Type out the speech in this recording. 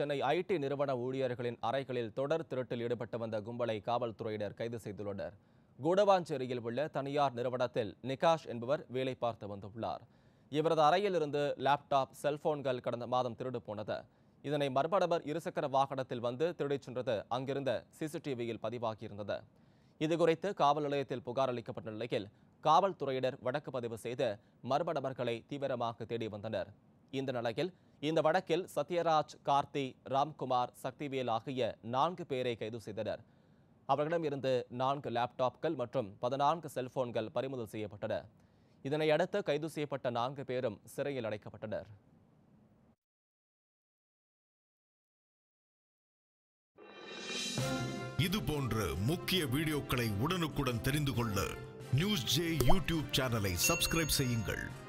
Chennai ID நிறுவன ஊழியர்களின் அறைகளில் தொடர் திருட்டில் ஈடுபட்டு வந்த கும்பலை காவல்துறையினர் கைது செய்துள்ளனர் கூடவாஞ்சேரியில் உள்ள தனியார் நிறுவனத்தில் நிகாஷ் என்பவர் வேலை பார்த்து வந்துள்ளார் இவரது அறையில் இருந்து லேப்டாப் செல்போன்கள் கடந்த மாதம் திருடு போனது இதனை மர்ம நபர் இருசக்கர வாகனத்தில் வந்து திருடிச் சென்றது அங்கிருந்த சிசிடிவியில் பதிவாகியிருந்தது இதுகுறித்து காவல் நிலையத்தில் புகார் அளிக்கப்பட்ட நிலையில் காவல்துறையினர் வழக்கு பதிவு செய்து மர்ம நபர்களை தீவிரமாக தேடி வந்தனர் இந்த நிலையில் இந்த வழக்கில் சத்யராஜ் கார்த்தி ராம்குமார் சக்திவேல் ஆகிய நான்கு பேரை கைது செய்தனர் அவர்களிடம் இருந்து நான்கு லேப்டாப்கள் மற்றும் பதினான்கு செல்போன்கள் பறிமுதல் செய்யப்பட்டன இதனை அடுத்து கைது செய்யப்பட்ட நான்கு பேரும் சிறையில் அடைக்கப்பட்டனர் இது போன்ற முக்கிய வீடியோக்களை உடனுக்குடன் தெரிந்து கொள்ள நியூஸ் ஜே யூடியூப் சேனலை சப்ஸ்கிரைப் செய்யுங்கள்